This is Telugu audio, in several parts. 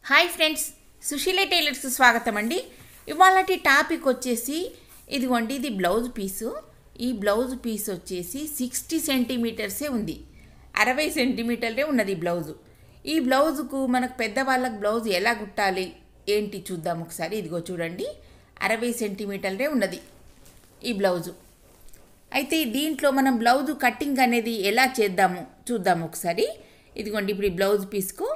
హాయ్ ఫ్రెండ్స్ సుశీల టైలర్స్కి స్వాగతం అండి ఇవాళటి టాపిక్ వచ్చేసి ఇదిగోండి ఇది బ్లౌజ్ పీసు ఈ బ్లౌజ్ పీస్ వచ్చేసి సిక్స్టీ సెంటీమీటర్సే ఉంది అరవై సెంటీమీటర్లే ఉన్నది ఈ బ్లౌజు ఈ బ్లౌజుకు మనకు పెద్దవాళ్ళకి బ్లౌజ్ ఎలా కుట్టాలి ఏంటి చూద్దాం ఒకసారి ఇదిగో చూడండి అరవై సెంటీమీటర్లే ఉన్నది ఈ బ్లౌజు అయితే దీంట్లో మనం బ్లౌజ్ కటింగ్ అనేది ఎలా చేద్దాము చూద్దాం ఒకసారి ఇదిగోండి ఇప్పుడు ఈ బ్లౌజ్ పీస్కు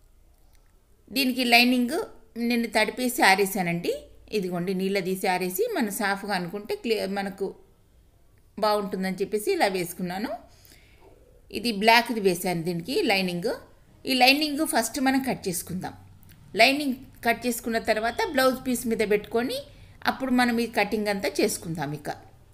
దీనికి లైనింగ్ నేను తడిపేసి ఆరేసానండి ఇదిగోండి నీళ్ళ తీసి ఆరేసి మనం సాఫ్గా అనుకుంటే క్లియర్ మనకు బాగుంటుందని చెప్పేసి ఇలా వేసుకున్నాను ఇది బ్లాక్ది వేసాను దీనికి లైనింగ్ ఈ లైనింగ్ ఫస్ట్ మనం కట్ చేసుకుందాం లైనింగ్ కట్ చేసుకున్న తర్వాత బ్లౌజ్ పీస్ మీద పెట్టుకొని అప్పుడు మనం ఈ కటింగ్ అంతా చేసుకుందాం ఇక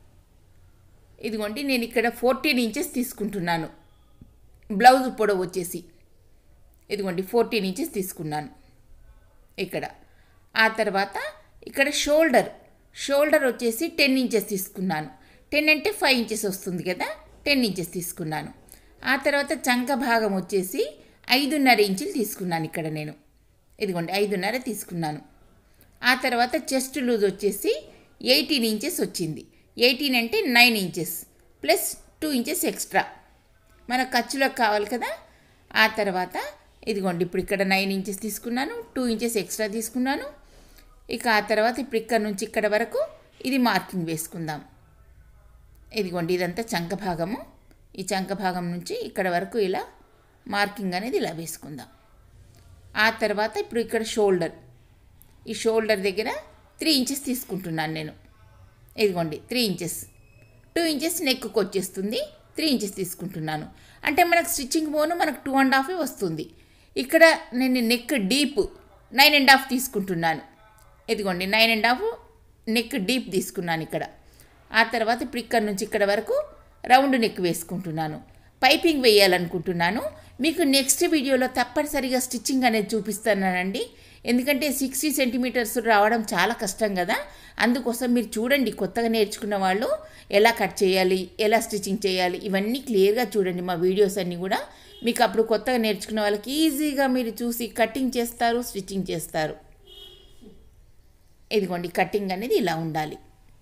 ఇదిగోండి నేను ఇక్కడ ఫోర్టీన్ ఇంచెస్ తీసుకుంటున్నాను బ్లౌజ్ పొడవు వచ్చేసి ఇదిగోండి ఫోర్టీన్ ఇంచెస్ తీసుకున్నాను ఇక్కడ ఆ తర్వాత ఇక్కడ షోల్డర్ షోల్డర్ వచ్చేసి టెన్ ఇంచెస్ తీసుకున్నాను టెన్ అంటే ఫైవ్ ఇంచెస్ వస్తుంది కదా టెన్ ఇంచెస్ తీసుకున్నాను ఆ తర్వాత చంక భాగం వచ్చేసి ఐదున్నర ఇంచులు తీసుకున్నాను ఇక్కడ నేను ఇదిగోండి ఐదున్నర తీసుకున్నాను ఆ తర్వాత చెస్ట్ లూజ్ వచ్చేసి ఎయిటీన్ ఇంచెస్ వచ్చింది ఎయిటీన్ అంటే nine inches plus two inches extra మన ఖర్చులకు కావాలి కదా ఆ తర్వాత ఇదిగోండి ఇప్పుడు ఇక్కడ నైన్ ఇంచెస్ తీసుకున్నాను టూ ఇంచెస్ ఎక్స్ట్రా తీసుకున్నాను ఇక ఆ తర్వాత ఇప్పుడు ఇక్కడ నుంచి ఇక్కడ వరకు ఇది మార్కింగ్ వేసుకుందాం ఇదిగోండి ఇదంతా చంక భాగము ఈ చంక భాగం నుంచి ఇక్కడ వరకు ఇలా మార్కింగ్ అనేది ఇలా వేసుకుందాం ఆ తర్వాత ఇప్పుడు ఇక్కడ షోల్డర్ ఈ షోల్డర్ దగ్గర త్రీ ఇంచెస్ తీసుకుంటున్నాను నేను ఇదిగోండి three inches two inches neck వచ్చేస్తుంది త్రీ ఇంచెస్ తీసుకుంటున్నాను అంటే మనకు స్టిచ్చింగ్ పోను మనకు టూ అండ్ హాఫే వస్తుంది ఇక్కడ నేను neck deep nine and half తీసుకుంటున్నాను ఇదిగోండి nine and half neck deep తీసుకున్నాను ఇక్కడ ఆ తర్వాత ఇప్పుడు ఇక్కడ నుంచి ఇక్కడ వరకు రౌండ్ నెక్ వేసుకుంటున్నాను పైపింగ్ వేయాలనుకుంటున్నాను మీకు నెక్స్ట్ వీడియోలో తప్పనిసరిగా స్టిచ్చింగ్ అనేది చూపిస్తానండి ఎందుకంటే సిక్స్టీ సెంటీమీటర్స్ రావడం చాలా కష్టం కదా అందుకోసం మీరు చూడండి కొత్తగా నేర్చుకున్న వాళ్ళు ఎలా కట్ చేయాలి ఎలా స్టిచ్చింగ్ చేయాలి ఇవన్నీ క్లియర్గా చూడండి మా వీడియోస్ అన్నీ కూడా మీకు అప్పుడు కొత్తగా నేర్చుకున్న వాళ్ళకి ఈజీగా మీరు చూసి కటింగ్ చేస్తారు స్టిచ్చింగ్ చేస్తారు ఇదిగోండి కటింగ్ అనేది ఇలా ఉండాలి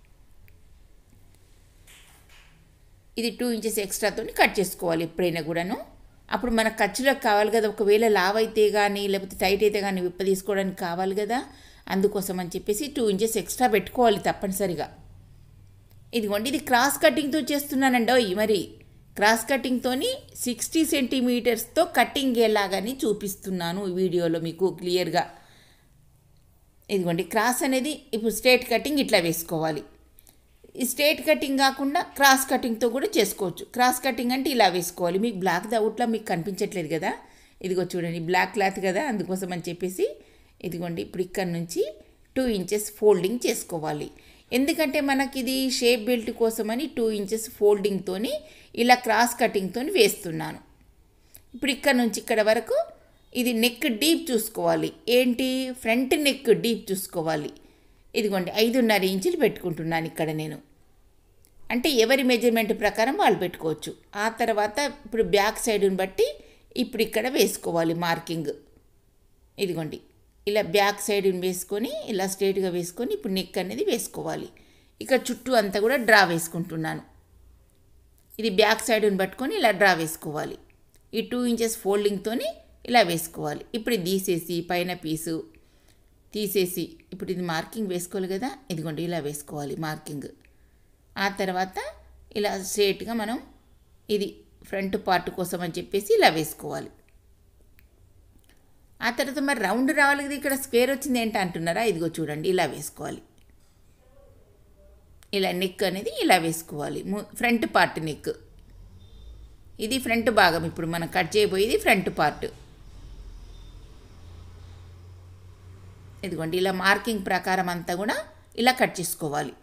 ఇది టూ ఇంచెస్ ఎక్స్ట్రాతో కట్ చేసుకోవాలి ఎప్పుడైనా కూడాను అప్పుడు మనకు ఖర్చులకు కావాలి కదా ఒకవేళ లావ్ అయితే కానీ లేకపోతే టైట్ అయితే కానీ విప్ప తీసుకోవడానికి కావాలి కదా అందుకోసం అని చెప్పేసి టూ ఇంచెస్ ఎక్స్ట్రా పెట్టుకోవాలి తప్పనిసరిగా ఇదిగోండి ఇది క్రాస్ కటింగ్తో చేస్తున్నానండి ఓయ్ మరి క్రాస్ కటింగ్తోని సిక్స్టీ సెంటీమీటర్స్తో కటింగ్ ఎలాగని చూపిస్తున్నాను ఈ వీడియోలో మీకు క్లియర్గా ఇదిగోండి క్రాస్ అనేది ఇప్పుడు స్ట్రేట్ కటింగ్ ఇట్లా వేసుకోవాలి ఈ స్ట్రేట్ కటింగ్ కాకుండా క్రాస్ కటింగ్తో కూడా చేసుకోవచ్చు క్రాస్ కటింగ్ అంటే ఇలా వేసుకోవాలి మీకు బ్లాక్ అవుట్లా మీకు కనిపించట్లేదు కదా ఇదిగో చూడండి బ్లాక్ క్లాత్ కదా అందుకోసం అని చెప్పేసి ఇదిగోండి ఇప్పుడు ఇక్కడ నుంచి టూ ఇంచెస్ ఫోల్డింగ్ చేసుకోవాలి ఎందుకంటే మనకి ఇది షేప్ బెల్ట్ కోసమని టూ ఇంచెస్ ఫోల్డింగ్తో ఇలా క్రాస్ కటింగ్తో వేస్తున్నాను ఇప్పుడు ఇక్కడ నుంచి ఇక్కడ వరకు ఇది నెక్ డీప్ చూసుకోవాలి ఏంటి ఫ్రంట్ నెక్ డీప్ చూసుకోవాలి ఇదిగోండి ఐదున్నర ఇంచులు పెట్టుకుంటున్నాను ఇక్కడ నేను అంటే ఎవరి మెజర్మెంట్ ప్రకారం వాళ్ళు పెట్టుకోవచ్చు ఆ తర్వాత ఇప్పుడు బ్యాక్ సైడ్ని బట్టి ఇప్పుడు ఇక్కడ వేసుకోవాలి మార్కింగ్ ఇదిగోండి ఇలా బ్యాక్ సైడ్ని వేసుకొని ఇలా స్ట్రైట్గా వేసుకొని ఇప్పుడు నెక్ అనేది వేసుకోవాలి ఇక చుట్టూ అంతా కూడా డ్రా వేసుకుంటున్నాను ఇది బ్యాక్ సైడ్ని పట్టుకొని ఇలా డ్రా వేసుకోవాలి ఈ టూ ఇంచెస్ ఫోల్డింగ్తోని ఇలా వేసుకోవాలి ఇప్పుడు ఇది తీసేసి పైన పీసు తీసేసి ఇప్పుడు ఇది మార్కింగ్ వేసుకోవాలి కదా ఇదిగోండి ఇలా వేసుకోవాలి మార్కింగ్ ఆ తర్వాత ఇలా స్ట్రేట్గా మనం ఇది ఫ్రంట్ పార్ట్ కోసం అని చెప్పేసి ఇలా వేసుకోవాలి ఆ తర్వాత మరి రౌండ్ రావాలి కదా ఇక్కడ స్క్వేర్ వచ్చింది ఏంటి అంటున్నారా ఇదిగో చూడండి ఇలా వేసుకోవాలి ఇలా నెక్ అనేది ఇలా వేసుకోవాలి ఫ్రంట్ పార్ట్ నెక్ ఇది ఫ్రంట్ భాగం ఇప్పుడు మనం కట్ చేయబోయేది ఫ్రంట్ పార్ట్ ఇదిగోండి ఇలా మార్కింగ్ ప్రకారం అంతా కూడా ఇలా కట్ చేసుకోవాలి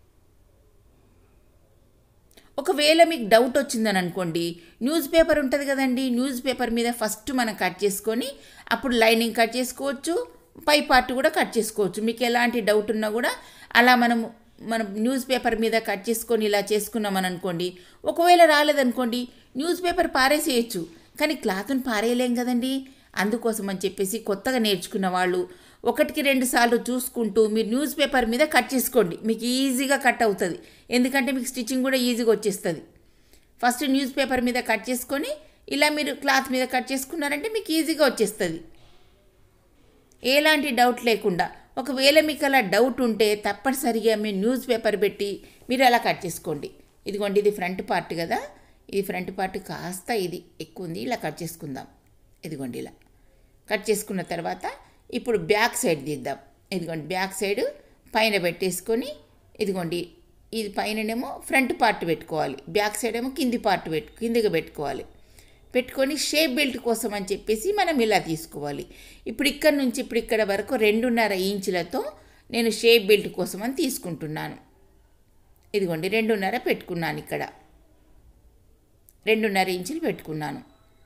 ఒకవేళ మీకు డౌట్ వచ్చిందని అనుకోండి న్యూస్ పేపర్ ఉంటుంది కదండి న్యూస్ పేపర్ మీద ఫస్ట్ మనం కట్ చేసుకొని అప్పుడు లైనింగ్ కట్ చేసుకోవచ్చు పై పార్ట్ కూడా కట్ చేసుకోవచ్చు మీకు ఎలాంటి డౌట్ ఉన్నా కూడా అలా మనం మనం న్యూస్ పేపర్ మీద కట్ చేసుకొని ఇలా చేసుకున్నామని అనుకోండి ఒకవేళ రాలేదనుకోండి న్యూస్ పేపర్ పారేసేయచ్చు కానీ క్లాత్ని పారేయలేం కదండి అందుకోసం అని చెప్పేసి కొత్తగా నేర్చుకున్న వాళ్ళు ఒకటికి రెండు సార్లు చూసుకుంటూ మీరు న్యూస్ పేపర్ మీద కట్ చేసుకోండి మీకు ఈజీగా కట్ అవుతుంది ఎందుకంటే మీకు స్టిచ్చింగ్ కూడా ఈజీగా వచ్చేస్తుంది ఫస్ట్ న్యూస్ పేపర్ మీద కట్ చేసుకొని ఇలా మీరు క్లాత్ మీద కట్ చేసుకున్నారంటే మీకు ఈజీగా వచ్చేస్తుంది ఎలాంటి డౌట్ లేకుండా ఒకవేళ మీకు అలా డౌట్ ఉంటే తప్పనిసరిగా మీరు న్యూస్ పేపర్ పెట్టి మీరు అలా కట్ చేసుకోండి ఇదిగోండి ఇది ఫ్రంట్ పార్ట్ కదా ఇది ఫ్రంట్ పార్ట్ కాస్త ఇది ఎక్కువ ఉంది ఇలా కట్ చేసుకుందాం ఇదిగోండి ఇలా కట్ చేసుకున్న తర్వాత ఇప్పుడు బ్యాక్ సైడ్ తీద్దాం ఇదిగోండి బ్యాక్ సైడ్ పైన పెట్టేసుకొని ఇదిగోండి ఇది పైననేమో ఫ్రంట్ పార్ట్ పెట్టుకోవాలి బ్యాక్ సైడ్ ఏమో కింది పార్ట్ పెట్టు కిందికి పెట్టుకోవాలి పెట్టుకొని షేప్ బెల్ట్ కోసం అని చెప్పేసి మనం ఇలా తీసుకోవాలి ఇప్పుడు ఇక్కడ నుంచి ఇప్పుడు ఇక్కడ వరకు రెండున్నర ఇంచులతో నేను షేప్ బెల్ట్ కోసం అని తీసుకుంటున్నాను ఇదిగోండి రెండున్నర పెట్టుకున్నాను ఇక్కడ రెండున్నర ఇంచులు పెట్టుకున్నాను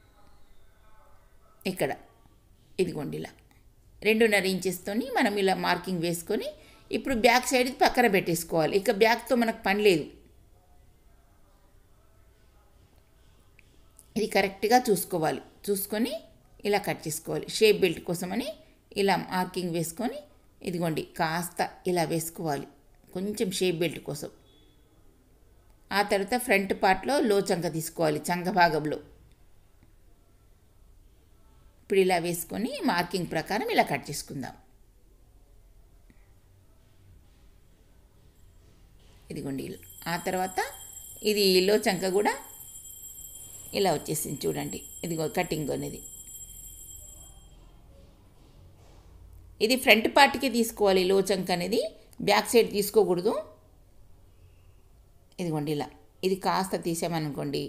ఇక్కడ ఇదిగోండి ఇలా రెండున్నర ఇంచెస్తోని మనం ఇలా మార్కింగ్ వేసుకొని ఇప్పుడు బ్యాక్ సైడ్ పక్కన పెట్టేసుకోవాలి ఇక బ్యాక్తో మనకు పని లేదు ఇది కరెక్ట్గా చూసుకోవాలి చూసుకొని ఇలా కట్ చేసుకోవాలి షేప్ బెల్ట్ కోసమని ఇలా మార్కింగ్ వేసుకొని ఇదిగోండి కాస్త ఇలా వేసుకోవాలి కొంచెం షేప్ బెల్ట్ కోసం ఆ తర్వాత ఫ్రంట్ పార్ట్లో లో చంక తీసుకోవాలి చంక భాగంలో ఇప్పుడు ఇలా వేసుకొని మార్కింగ్ ప్రకారం ఇలా కట్ చేసుకుందాం ఇదిగోండి ఇలా ఆ తర్వాత ఇది లో చంక కూడా ఇలా వచ్చేసింది చూడండి ఇదిగో కటింగ్ అనేది ఇది ఫ్రంట్ పార్ట్కి తీసుకోవాలి లో చంక అనేది బ్యాక్ సైడ్ తీసుకోకూడదు ఇదిగోండి ఇలా ఇది కాస్త తీసామనుకోండి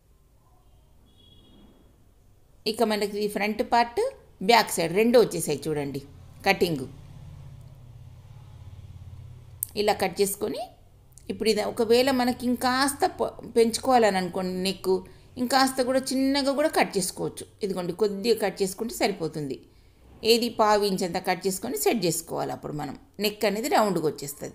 ఇక మనకి ఈ ఫ్రంట్ పార్ట్ బ్యాక్ సైడ్ రెండు వచ్చేసాయి చూడండి కటింగ్ ఇలా కట్ చేసుకొని ఇప్పుడు ఇది ఒకవేళ మనకి ఇంకాస్త పొ- పెంచుకోవాలని అనుకోండి నెక్ ఇంకాస్త కూడా చిన్నగా కూడా కట్ చేసుకోవచ్చు ఇదిగోండి కొద్దిగా కట్ చేసుకుంటే సరిపోతుంది ఏది పావు ఇంచ్ అంత కట్ చేసుకొని సెట్ చేసుకోవాలి అప్పుడు మనం నెక్ అనేది రౌండ్గా వచ్చేస్తుంది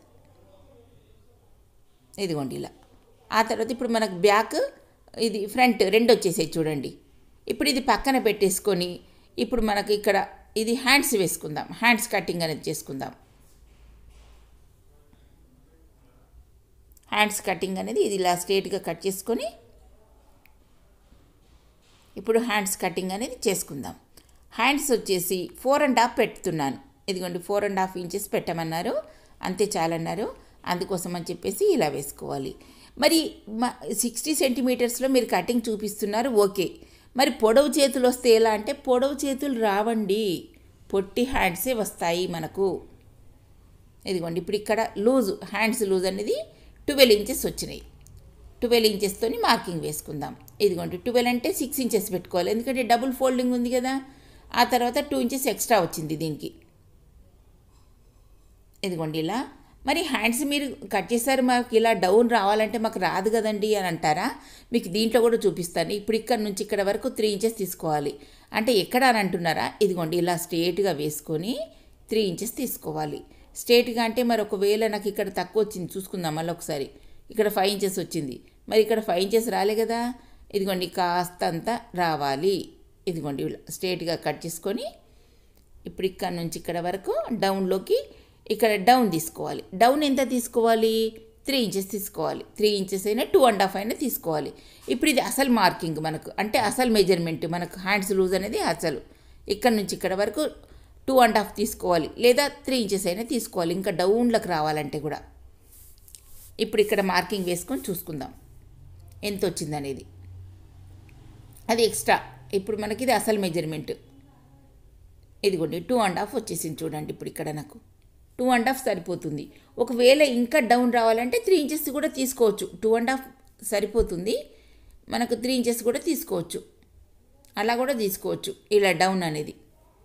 ఇదిగోండి ఇలా ఆ తర్వాత ఇప్పుడు మనకు బ్యాక్ ఇది ఫ్రంట్ రెండు వచ్చేసాయి చూడండి ఇప్పుడు ఇది పక్కన పెట్టేసుకొని ఇప్పుడు మనకు ఇక్కడ ఇది హ్యాండ్స్ వేసుకుందాం హ్యాండ్స్ కటింగ్ అనేది చేసుకుందాం హ్యాండ్స్ కటింగ్ అనేది ఇది ఇలా స్ట్రేట్గా కట్ చేసుకొని ఇప్పుడు హ్యాండ్స్ కటింగ్ అనేది చేసుకుందాం హ్యాండ్స్ వచ్చేసి ఫోర్ అండ్ హాఫ్ పెడుతున్నాను ఇదిగోండి ఫోర్ అండ్ హాఫ్ ఇంచెస్ పెట్టమన్నారు అంతే చాలన్నారు అందుకోసం అని చెప్పేసి ఇలా వేసుకోవాలి మరి సిక్స్టీ సెంటీమీటర్స్లో మీరు కటింగ్ చూపిస్తున్నారు ఓకే మరి పొడవు చేతులు వస్తే ఎలా అంటే పొడవు చేతులు రావండి పొట్టి హ్యాండ్సే వస్తాయి మనకు ఇదిగోండి ఇప్పుడు ఇక్కడ లూజ్ హ్యాండ్స్ లూజ్ అనేది ట్వెల్వ్ ఇంచెస్ వచ్చినాయి ట్వెల్వ్ ఇంచెస్తోని మార్కింగ్ వేసుకుందాం ఇదిగోండి ట్వెల్వ్ అంటే సిక్స్ ఇంచెస్ పెట్టుకోవాలి ఎందుకంటే డబుల్ ఫోల్డింగ్ ఉంది కదా ఆ తర్వాత టూ ఇంచెస్ ఎక్స్ట్రా వచ్చింది దీనికి ఇదిగోండి ఇలా మరి హ్యాండ్స్ మీరు కట్ చేశారు మాకు ఇలా డౌన్ రావాలంటే మాకు రాదు కదండి అని అంటారా మీకు దీంట్లో కూడా చూపిస్తాను ఇప్పుడు ఇక్కడ నుంచి ఇక్కడ వరకు త్రీ ఇంచెస్ తీసుకోవాలి అంటే ఎక్కడ అని అంటున్నారా ఇదిగోండి ఇలా స్ట్రేట్గా వేసుకొని త్రీ ఇంచెస్ తీసుకోవాలి స్ట్రేట్గా అంటే మరి ఒకవేళ నాకు ఇక్కడ తక్కువ వచ్చింది చూసుకుందాం మళ్ళీ ఒకసారి ఇక్కడ ఫైవ్ ఇంచెస్ వచ్చింది మరి ఇక్కడ ఫైవ్ ఇంచెస్ రాలే కదా ఇదిగోండి కాస్త అంతా రావాలి ఇదిగోండి ఇలా స్ట్రేట్గా కట్ చేసుకొని ఇప్పుడు ఇక్కడ నుంచి ఇక్కడ వరకు డౌన్లోకి ఇక్కడ డౌన్ తీసుకోవాలి డౌన్ ఎంత తీసుకోవాలి త్రీ ఇంచెస్ తీసుకోవాలి త్రీ ఇంచెస్ అయినా టూ అండ్ హాఫ్ అయినా తీసుకోవాలి ఇప్పుడు ఇది అసలు మార్కింగ్ మనకు అంటే అసలు మెజర్మెంట్ మనకు హ్యాండ్స్ లూజ్ అనేది అసలు ఇక్కడ నుంచి ఇక్కడ వరకు టూ అండ్ హాఫ్ తీసుకోవాలి లేదా త్రీ ఇంచెస్ అయినా తీసుకోవాలి ఇంకా డౌన్లోకి రావాలంటే కూడా ఇప్పుడు ఇక్కడ మార్కింగ్ వేసుకొని చూసుకుందాం ఎంత వచ్చింది అనేది అది ఎక్స్ట్రా ఇప్పుడు మనకి ఇది అసలు మెజర్మెంట్ ఇదిగోండి టూ అండ్ హాఫ్ వచ్చేసింది చూడండి ఇప్పుడు ఇక్కడ నాకు టూ అండ్ హాఫ్ సరిపోతుంది ఒకవేళ ఇంకా డౌన్ రావాలంటే త్రీ ఇంచెస్ కూడా తీసుకోవచ్చు టూ అండ్ హాఫ్ సరిపోతుంది మనకు త్రీ ఇంచెస్ కూడా తీసుకోవచ్చు అలా కూడా తీసుకోవచ్చు ఇలా డౌన్ అనేది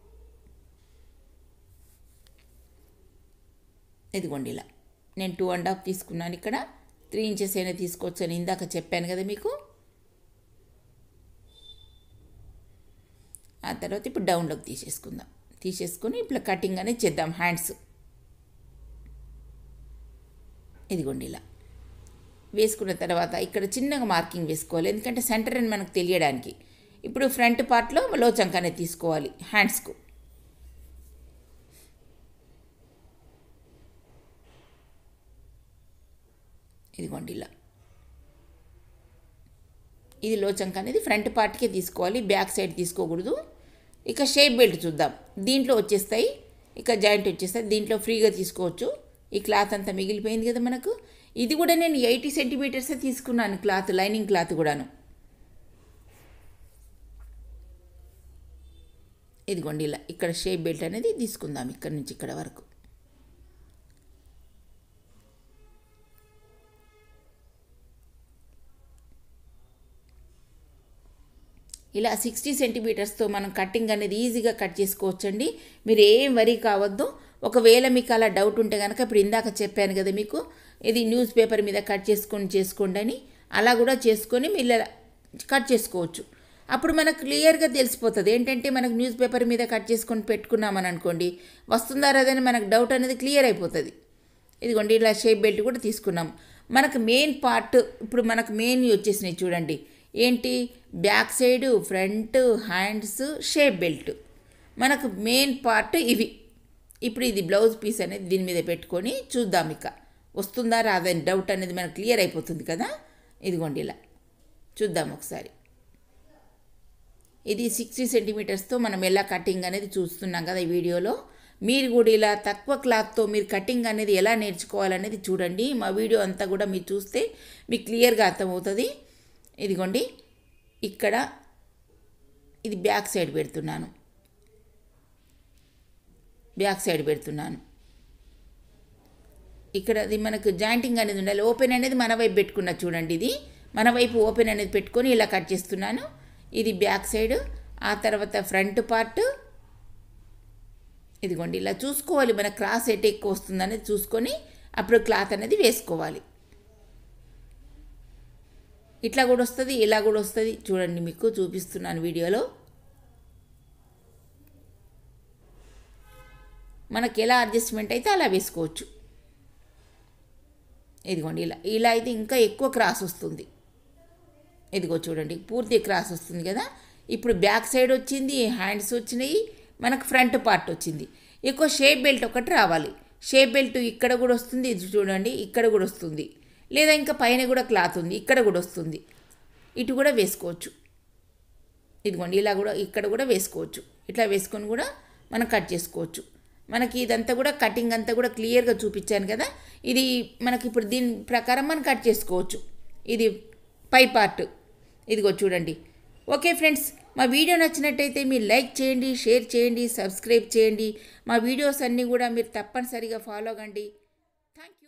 ఇదిగోండి ఇలా నేను టూ అండ్ హాఫ్ తీసుకున్నాను ఇక్కడ త్రీ ఇంచెస్ అయినా తీసుకోవచ్చు అని ఇందాక చెప్పాను కదా మీకు ఆ తర్వాత ఇప్పుడు డౌన్లోకి తీసేసుకుందాం తీసేసుకొని ఇప్పుడు కటింగ్ అనేది చేద్దాం హ్యాండ్స్ ఇదిగోండి ఇలా వేసుకున్న తర్వాత ఇక్కడ చిన్నగా మార్కింగ్ వేసుకోవాలి ఎందుకంటే సెంటర్ అని మనకు తెలియడానికి ఇప్పుడు ఫ్రంట్ పార్ట్లో లోచంక అనేది తీసుకోవాలి హ్యాండ్స్కు ఇదిగోండి ఇలా ఇది లోచంక అనేది ఫ్రంట్ పార్ట్కే తీసుకోవాలి బ్యాక్ సైడ్ తీసుకోకూడదు ఇక షేప్ బెల్ట్ చూద్దాం దీంట్లో వచ్చేస్తాయి ఇక జాయింట్ వచ్చేస్తాయి దీంట్లో ఫ్రీగా తీసుకోవచ్చు ఈ క్లాత్ అంతా మిగిలిపోయింది కదా మనకు ఇది కూడా నేను ఎయిటీ సెంటీమీటర్సే తీసుకున్నాను క్లాత్ లైనింగ్ క్లాత్ కూడాను ఇదిగోండి ఇలా ఇక్కడ షేప్ బెల్ట్ అనేది తీసుకుందాం ఇక్కడ నుంచి ఇక్కడ వరకు ఇలా సిక్స్టీ సెంటీమీటర్స్తో మనం కటింగ్ అనేది ఈజీగా కట్ చేసుకోవచ్చండి మీరు ఏం వరీ కావద్దు ఒకవేళ మీకు అలా డౌట్ ఉంటే కనుక ఇప్పుడు ఇందాక చెప్పాను కదా మీకు ఇది న్యూస్ పేపర్ మీద కట్ చేసుకొని చేసుకోండి అని అలా కూడా చేసుకొని మీరు ఇలా కట్ చేసుకోవచ్చు అప్పుడు మనకు క్లియర్గా తెలిసిపోతుంది ఏంటంటే మనకు న్యూస్ పేపర్ మీద కట్ చేసుకొని పెట్టుకున్నామని అనుకోండి వస్తుందా రాదని మనకు డౌట్ అనేది క్లియర్ అయిపోతుంది ఇదిగోండి ఇలా షేప్ బెల్ట్ కూడా తీసుకున్నాం మనకు మెయిన్ పార్ట్ ఇప్పుడు మనకు మెయిన్ వచ్చేసినాయి చూడండి ఏంటి back side front hands shape belt మనకు మెయిన్ పార్ట్ ఇవి ఇప్పుడు ఇది బ్లౌజ్ పీస్ అనేది దీని మీద పెట్టుకొని చూద్దాం ఇక వస్తుందా రాదని డౌట్ అనేది మనకు క్లియర్ అయిపోతుంది కదా ఇదిగోండి ఇలా చూద్దాం ఒకసారి ఇది సిక్స్టీ సెంటీమీటర్స్తో మనం ఎలా కటింగ్ అనేది చూస్తున్నాం కదా ఈ వీడియోలో మీరు కూడా ఇలా తక్కువ క్లాత్తో మీరు కటింగ్ అనేది ఎలా నేర్చుకోవాలనేది చూడండి మా వీడియో అంతా కూడా మీరు చూస్తే మీకు క్లియర్గా అర్థమవుతుంది ఇదిగోండి ఇక్కడ ఇది బ్యాక్ సైడ్ పెడుతున్నాను బ్యాక్ సైడ్ పెడుతున్నాను ఇక్కడ అది మనకు జాయింటింగ్ అనేది ఉండాలి ఓపెన్ అనేది మన వైపు పెట్టుకున్నా చూడండి ఇది మన వైపు ఓపెన్ అనేది పెట్టుకొని ఇలా కట్ చేస్తున్నాను ఇది బ్యాక్ సైడ్ ఆ తర్వాత ఫ్రంట్ పార్ట్ ఇదిగోండి ఇలా చూసుకోవాలి మన క్రాస్ ఎట్ ఎక్కువ వస్తుంది అనేది చూసుకొని అప్పుడు క్లాత్ అనేది వేసుకోవాలి ఇట్లా కూడా వస్తుంది ఇలా కూడా వస్తుంది చూడండి మీకు చూపిస్తున్నాను వీడియోలో మనకి ఎలా అడ్జస్ట్మెంట్ అయితే అలా వేసుకోవచ్చు ఇదిగోండి ఇలా ఇలా అయితే ఇంకా ఎక్కువ క్రాస్ వస్తుంది ఇదిగో చూడండి పూర్తి క్రాస్ వస్తుంది కదా ఇప్పుడు బ్యాక్ సైడ్ వచ్చింది హ్యాండ్స్ వచ్చినాయి మనకు ఫ్రంట్ పార్ట్ వచ్చింది ఎక్కువ షేప్ బెల్ట్ ఒకటి రావాలి షేప్ బెల్ట్ ఇక్కడ కూడా వస్తుంది ఇది చూడండి ఇక్కడ కూడా వస్తుంది లేదా ఇంకా పైన కూడా క్లాత్ ఉంది ఇక్కడ కూడా వస్తుంది ఇటు కూడా వేసుకోవచ్చు ఇదిగోండి ఇలా కూడా ఇక్కడ కూడా వేసుకోవచ్చు ఇట్లా వేసుకొని కూడా మనం కట్ చేసుకోవచ్చు మనకి ఇదంతా కూడా కటింగ్ అంతా కూడా క్లియర్గా చూపించాను కదా ఇది మనకి ఇప్పుడు దీని ప్రకారం మనం కట్ చేసుకోవచ్చు ఇది పై పార్ట్ ఇదిగో చూడండి ఓకే ఫ్రెండ్స్ మా వీడియో నచ్చినట్టయితే మీరు లైక్ చేయండి షేర్ చేయండి సబ్స్క్రైబ్ చేయండి మా వీడియోస్ అన్నీ కూడా మీరు తప్పనిసరిగా ఫాలో కండి థ్యాంక్ యూ